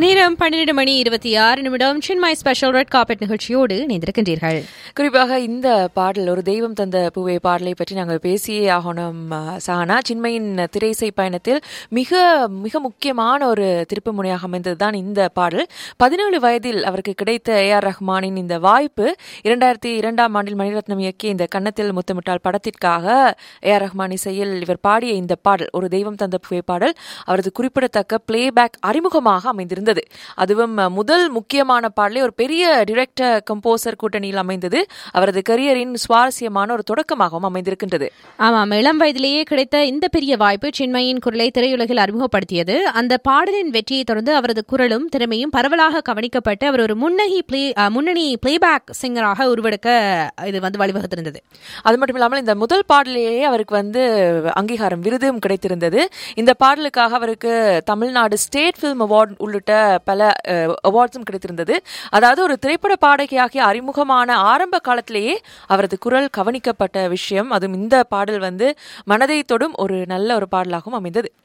நேரம் பன்னிரண்டு மணி இருபத்தி ஆறு நிமிடம் சின்மாய் ஸ்பெஷல் ரெட் கார்பெட் நிகழ்ச்சியோடு இணைந்திருக்கின்றீர்கள் குறிப்பாக இந்த பாடல் ஒரு தெய்வம் தந்த பூவே பாடலை பற்றி நாங்கள் பேசியே ஆகணும் அஹ், சஹனா சின்மையின் திரைசை பயணத்தில் மிக மிக முக்கியமான ஒரு திருப்பு முனையாக அமைந்தது தான் இந்த பாடல் பதினேழு வயதில் அவருக்கு கிடைத்த ஏ ஆர் ரஹ்மானின் இந்த வாய்ப்பு இரண்டாயிரத்தி இரண்டாம் ஆண்டில் மணிரத்னம் இயக்கிய இந்த கன்னத்தில் முத்தமிட்டால் படத்திற்காக ஏ ஆர் ரஹ்மான் இசையில் இவர் பாடிய இந்த பாடல் ஒரு தெய்வம் தந்த பூவே பாடல் அவரது குறிப்பிடத்தக்க பிளேபேக் அறிமுகமாக அமைந்திருந்தது அதுவும் அஹ், முதல் முக்கியமான பாடலே ஒரு பெரிய டிரெக்டர் கம்போசர் கூட்டணியில் அமைந்தது அவரது கரியரின் சுவாரஸ்யமான ஒரு தொடக்கமாகவும் அமைந்திருக்கின்றது ஆமாம் இளம் வயதிலேயே கிடைத்த இந்த பெரிய வாய்ப்பு சின்மயின் குரலை திரையுலகில் அறிமுகப்படுத்தியது அந்த பாடலின் வெற்றியை தொடர்ந்து அவரது குரலும் திறமையும் பரவலாக கவனிக்கப்பட்டு அவர் ஒரு முன்னணி பிளே அஹ், முன்னணி பிளேபேக் சிங்கராக உருவெடுக்க இது வந்து வழிவகுத்திருந்தது அது மட்டும் இல்லாமல் இந்த முதல் பாடலிலேயே அவருக்கு வந்து அங்கீகாரம் விருதும் கிடைத்திருந்தது இந்த பாடலுக்காக அவருக்கு தமிழ்நாடு ஸ்டேட் ஃபிலிம் அவார்ட் உள்ளிட்ட பல அவார்ட்ஸும் கிடைத்திருந்தது அதாவது ஒரு திரைப்பட பாடகியாகிய அறிமுகமான ஆரம்ப காலத்திலேயே அவரது குரல் கவனிக்கப்பட்ட விஷயம் அதுவும் இந்த பாடல் வந்து மனதை தொடும் ஒரு நல்ல ஒரு பாடலாகவும் அமைந்தது